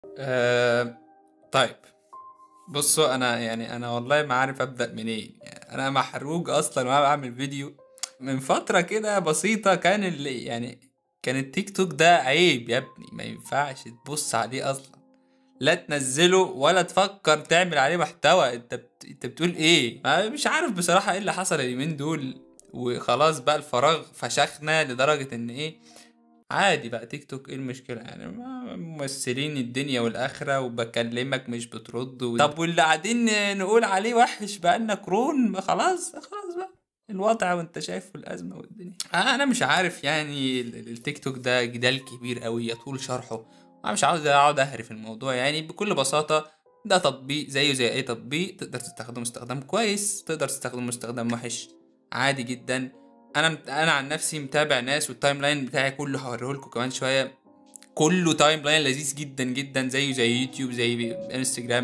آه طيب بصوا انا يعني انا والله ما عارف ابدا منين يعني انا محروق اصلا وانا بعمل فيديو من فتره كده بسيطه كان اللي يعني كان التيك توك ده عيب يا ابني ما ينفعش تبص عليه اصلا لا تنزله ولا تفكر تعمل عليه محتوى انت بت... انت بتقول ايه ما مش عارف بصراحه ايه اللي حصل اليومين دول وخلاص بقى الفراغ فشخنا لدرجه ان ايه عادي بقى تيك توك ايه المشكلة يعني ما- ممثلين الدنيا والآخرة وبكلمك مش بترد و... طب واللي قاعدين نقول عليه وحش بقالنا قرون ما خلاص خلاص بقى الوضع وانت شايف الأزمة والدنيا أنا مش عارف يعني ال- ال- التيك توك ده جدال كبير قوي يطول شرحه أنا مش عاوز أقعد أهري في الموضوع يعني بكل بساطة ده تطبيق زيه زي أي تطبيق تقدر تستخدمه استخدام كويس تقدر تستخدمه استخدام وحش عادي جدا انا مت... انا عن نفسي متابع ناس والتايم لاين بتاعي كله هوريه لكم كمان شويه كله تايم لاين لذيذ جدا جدا زيه زي يوتيوب زي انستجرام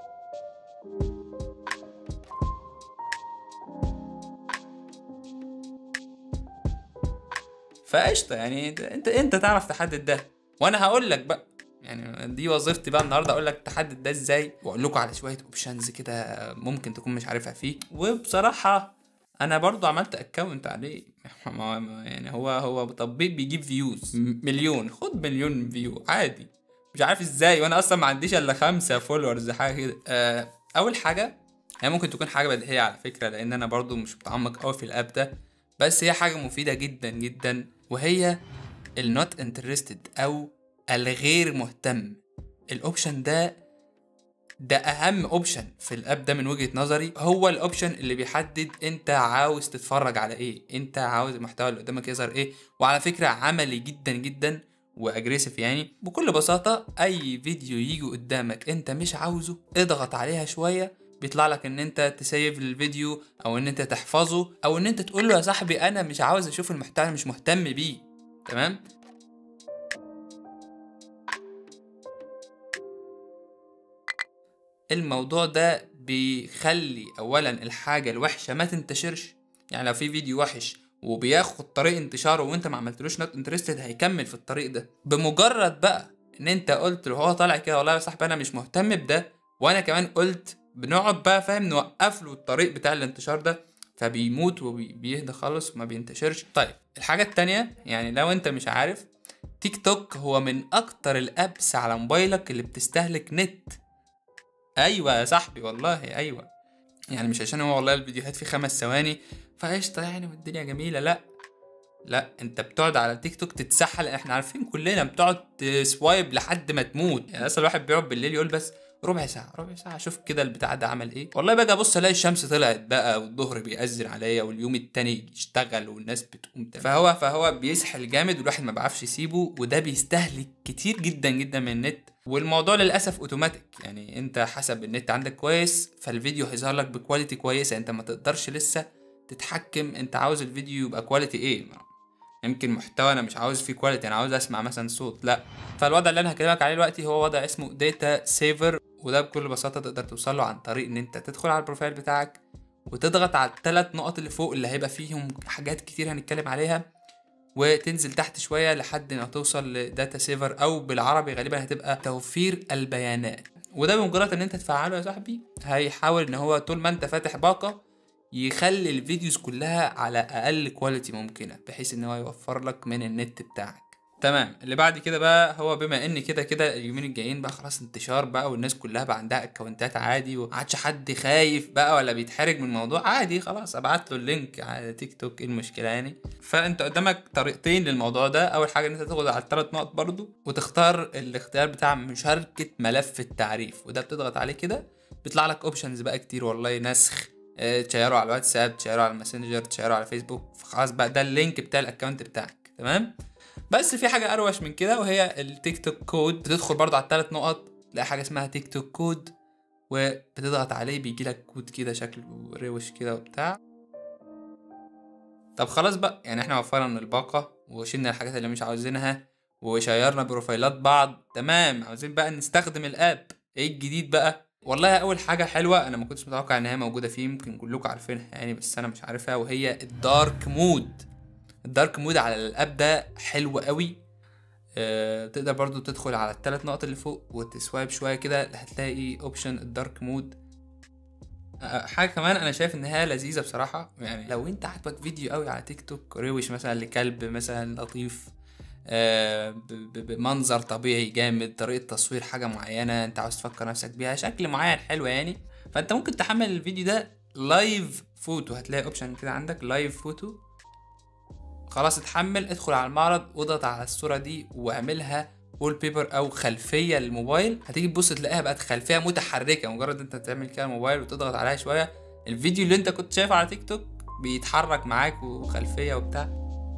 فقشطه يعني انت انت, انت تعرف تحدد ده وانا هقول لك بقى يعني دي وظيفتي بقى النهارده اقول لك تحدد ده ازاي واقول لكم على شويه اوبشنز كده ممكن تكون مش عارفها فيه وبصراحه انا برضو عملت اكونت عليه ما- ما- يعني هو هو تطبيق بيجيب فيوز مليون خد مليون فيو عادي مش عارف ازاي وانا اصلا ما عنديش الا خمسة فولورز حاجه كده آه، اول حاجه هي ممكن تكون حاجه بديهيه على فكره لان انا برضو مش متعمق قوي في الاب ده بس هي حاجه مفيده جدا جدا وهي النوت انترستد او الغير مهتم الاوبشن ده ده اهم اوبشن في الاب ده من وجهة نظري هو الاوبشن اللي بيحدد انت عاوز تتفرج على ايه انت عاوز المحتوى اللي قدامك يظهر ايه وعلى فكرة عملي جدا جدا واجريسيف يعني بكل بساطة اي فيديو يجي قدامك انت مش عاوزه اضغط عليها شوية بيطلع لك ان انت تسيف الفيديو او ان انت تحفظه او ان انت تقول له يا صاحبي انا مش عاوز اشوف المحتوى أنا مش مهتم بيه تمام الموضوع ده بيخلي اولا الحاجه الوحشه ما تنتشرش يعني لو في فيديو وحش وبياخد طريق انتشاره وانت ما عملتلوش نوت انترستد هيكمل في الطريق ده بمجرد بقى ان انت قلت له هو طالع كده والله يا صاحبي انا مش مهتم بده وانا كمان قلت بنقعد بقى فاهم نوقف له الطريق بتاع الانتشار ده فبيموت وبيهدى خالص وما بينتشرش طيب الحاجه التانية يعني لو انت مش عارف تيك توك هو من اكتر الابس على موبايلك اللي بتستهلك نت ايوه يا صاحبي والله ايوه يعني مش عشان هو والله الفيديوهات في خمس ثواني فقشطه يعني والدنيا جميله لا لا انت بتقعد على تيك توك تتسحل احنا عارفين كلنا بتقعد تسوايب لحد ما تموت يعني اصلا الواحد بيقعد بالليل يقول بس ربع ساعة ربع ساعة اشوف كده البتاع ده عمل ايه والله باجي ابص الاقي الشمس طلعت بقى والظهر بيأذن عليا واليوم التاني يشتغل والناس بتقوم تاني. فهو فهو بيسحل جامد والواحد ما بيعرفش يسيبه وده بيستهلك كتير جدا جدا من النت والموضوع للاسف اوتوماتيك يعني انت حسب النت عندك كويس فالفيديو هيظهر لك بكواليتي كويسه انت ما تقدرش لسه تتحكم انت عاوز الفيديو يبقى كواليتي ايه يمكن محتوى انا مش عاوز فيه كواليتي انا عاوز اسمع مثلا صوت لا فالوضع اللي انا هكلمك عليه دلوقتي هو وضع اسمه داتا سيفر وده بكل بساطه تقدر توصل له عن طريق ان انت تدخل على البروفايل بتاعك وتضغط على الثلاث نقط اللي فوق اللي هيبقى فيهم حاجات كتير هنتكلم عليها وتنزل تحت شويه لحد ما توصل لداتا سيفر او بالعربي غالبا هتبقى توفير البيانات وده بمجرد ان انت تفعله يا صاحبي هيحاول ان هو طول ما انت فاتح باقه يخلي الفيديوز كلها على اقل كواليتي ممكنه بحيث ان هو يوفر لك من النت بتاعك تمام اللي بعد كده بقى هو بما ان كده كده اليومين الجايين بقى خلاص انتشار بقى والناس كلها بقى عندها اكونتات عادي ومعادش حد خايف بقى ولا بيتحرج من الموضوع عادي خلاص ابعت له اللينك على تيك توك ايه المشكله يعني فانت قدامك طريقتين للموضوع ده اول حاجه ان انت تاخد على الثلاث نقط برضو وتختار الاختيار بتاع مشاركه ملف التعريف وده بتضغط عليه كده بيطلع لك اوبشنز بقى كتير والله نسخ اه، تشيره على الواتساب تشيره على الماسنجر تشيره على فيسبوك فخلاص بقى ده اللينك بتاع الاكونت بتاعك تمام بس في حاجه اروش من كده وهي التيك توك كود بتدخل برضو على الثلاث نقط تلاقي حاجه اسمها تيك توك كود وبتضغط عليه بيجي لك كود كده شكله روش كده وبتاع طب خلاص بقى يعني احنا وفرنا الباقه وشلنا الحاجات اللي مش عاوزينها وشيرنا بروفايلات بعض تمام عاوزين بقى نستخدم الاب ايه الجديد بقى والله اول حاجه حلوه انا ما كنتش متوقع ان هي موجوده فيه ممكن كلكم عارفينها يعني بس انا مش عارفها وهي الدارك مود الدارك مود على الاب ده حلو قوي آه، تقدر برضو تدخل على الثلاث نقط اللي فوق وتسوايب شويه كده هتلاقي اوبشن الدارك مود آه، حاجه كمان انا شايف ان هي لذيذه بصراحه يعني لو انت عاجبك فيديو قوي على تيك توك روش مثلا لكلب مثلا لطيف آه، ب- ب- بمنظر طبيعي جامد طريقه تصوير حاجه معينه انت عاوز تفكر نفسك بيها شكل معين حلو يعني فانت ممكن تحمل الفيديو ده لايف فوتو هتلاقي اوبشن كده عندك لايف فوتو خلاص اتحمل ادخل على المعرض واضغط على الصوره دي واعملها وول بيبر او خلفيه للموبايل هتيجي تبص تلاقيها بقت خلفيه متحركه مجرد انت تعمل كده الموبايل وتضغط عليها شويه الفيديو اللي انت كنت شايفه على تيك توك بيتحرك معاك وخلفيه وبتاع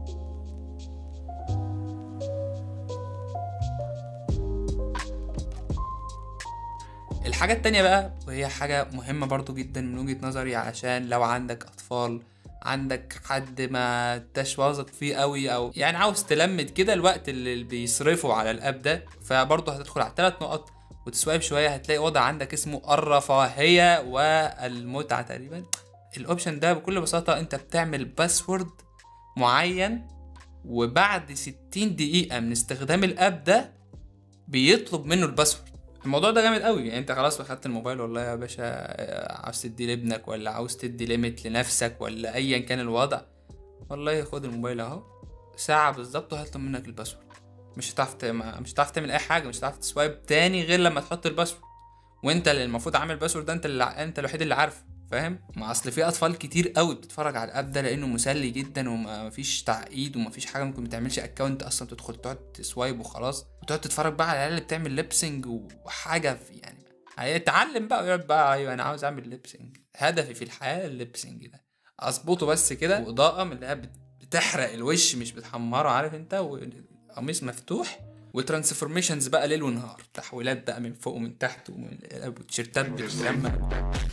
الحاجة التانية بقى وهي حاجة مهمة برضو جدا من وجهة نظري علشان لو عندك أطفال عندك حد ما انتش واثق فيه قوي او يعني عاوز تلمد كده الوقت اللي بيصرفه على الاب ده فبرضه هتدخل على ثلاث نقط وتسوايب شويه هتلاقي وضع عندك اسمه الرفاهيه والمتعه تقريبا الاوبشن ده بكل بساطه انت بتعمل باسورد معين وبعد 60 دقيقه من استخدام الاب ده بيطلب منه الباسورد الموضوع ده جامد قوي يعني انت خلاص اخدت الموبايل والله يا باشا آه، عاوز تدي لابنك ولا عاوز تدي ليميت لنفسك ولا ايا كان الوضع والله خد الموبايل اهو ساعة بالظبط وهيطلب منك الباسورد مش هتعرف ت- ما- مش هتعرف تعمل اي حاجة مش هتعرف تسوايب تاني غير لما تحط الباسورد وانت اللي المفروض عامل الباسورد ده انت اللي ع- انت الوحيد اللي عارفه فاهم ما اصل في اطفال كتير قوي بتتفرج على الاب ده لانه مسلي جدا ومفيش تعقيد ومفيش حاجه ممكن ما تعملش اكونت اصلا تدخل تقعد تسوايب وخلاص وتقعد تتفرج بقى على العيال اللي بتعمل ليبسنج وحاجه في يعني هيتعلم بقى ويقعد بقى ايوه انا عاوز اعمل ليبسنج هدفي في الحياه الليبسنج ده اظبطه بس كده واضاءه من اللي هي بت- بتحرق الوش مش بتحمره عارف انت والقميص مفتوح وترانسفورميشنز بقى ليل ونهار تحويلات بقى من فوق ومن تحت ومن وتيشيرتات بتتلمع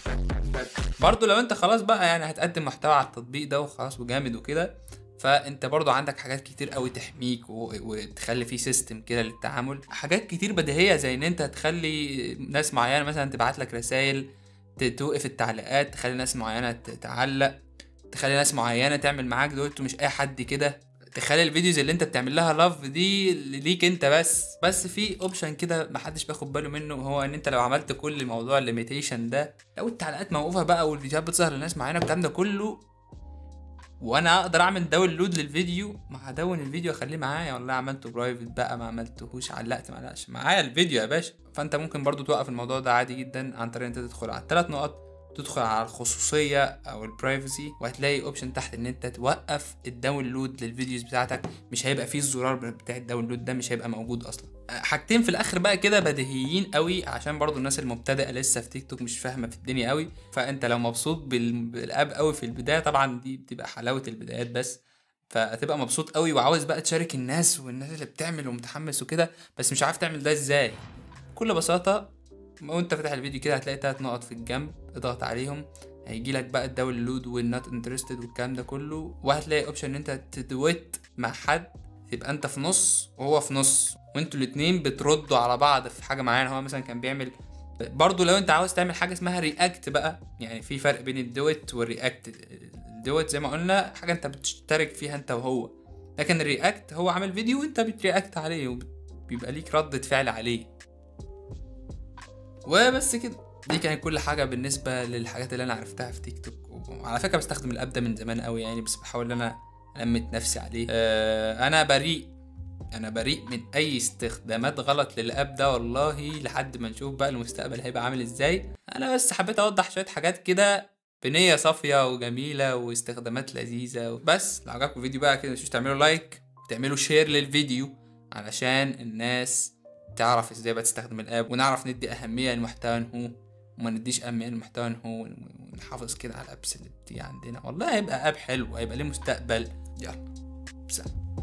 برضو لو انت خلاص بقى يعني هتقدم محتوى على التطبيق ده وخلاص وجامد وكده فانت برضو عندك حاجات كتير قوي تحميك و... وتخلي فيه سيستم كده للتعامل حاجات كتير بديهيه زي ان انت تخلي ناس معينه مثلا تبعت لك رسائل توقف التعليقات تخلي ناس معينه ت- تعلق تخلي ناس معينه تعمل معاك دوت مش اي حد كده تخلي الفيديوز اللي انت بتعمل لها لاف دي ليك انت بس بس في اوبشن كده محدش بياخد باله منه هو ان انت لو عملت كل موضوع الليميتيشن ده لو التعليقات موقوفه بقى والفيديوهات بتظهر لناس معينه الكلام ده كله وانا اقدر اعمل داونلود للفيديو ما هدون الفيديو اخليه معايا والله عملته برايفت بقى ما عملتهوش علقت ما علقش معايا الفيديو يا باشا فانت ممكن برضو توقف الموضوع ده عادي جدا عن طريق ان انت تدخل على الثلاث نقط تدخل على الخصوصية أو البرايفسي وهتلاقي اوبشن تحت إن أنت توقف الداونلود للفيديوز بتاعتك مش هيبقى فيه الزرار بتاع الداونلود ده مش هيبقى موجود أصلا حاجتين في الآخر بقى كده بديهيين قوي عشان برضو الناس المبتدئة لسه في تيك توك مش فاهمة في الدنيا قوي فأنت لو مبسوط بال- بالأب قوي في البداية طبعا دي بتبقى حلاوة البدايات بس فهتبقى مبسوط قوي وعاوز بقى تشارك الناس والناس اللي بتعمل ومتحمس وكده بس مش عارف تعمل ده ازاي بكل بساطة وانت فاتح الفيديو كده هتلاقي تلات نقط في الجنب اضغط عليهم هيجي لك بقى الداونلود والنوت انترستد والكلام ده كله وهتلاقي اوبشن ان انت تدويت مع حد يبقى انت في نص وهو في نص وانتوا الاتنين بتردوا على بعض في حاجه معينه هو مثلا كان بيعمل برضو لو انت عاوز تعمل حاجه اسمها رياكت بقى يعني في فرق بين الدويت والرياكت الدويت زي ما قلنا حاجه انت بتشترك فيها انت وهو لكن الرياكت هو عامل فيديو وانت بترياكت عليه وبيبقى ليك ردة فعل عليه وبس كده دي كانت كل حاجة بالنسبة للحاجات اللي أنا عرفتها في تيك توك وعلى فكرة بستخدم الأب ده من زمان قوي يعني بس بحاول إن أنا ألمت نفسي عليه آه أنا بريء أنا بريء من أي استخدامات غلط للأب ده والله لحد ما نشوف بقى المستقبل هيبقى عامل إزاي أنا بس حبيت أوضح شوية حاجات كده بنية صافية وجميلة واستخدامات لذيذة بس لو عجبكم الفيديو بقى كده متنسوش تعملوا لايك وتعملوا شير للفيديو علشان الناس تعرف ازاي بقى تستخدم الاب ونعرف ندي اهميه للمحتوى هو وما نديش اهميه للمحتوى هو ونحافظ كده على الابس اللي بتيجي عندنا والله هيبقى اب حلو هيبقى ليه مستقبل يلا سلام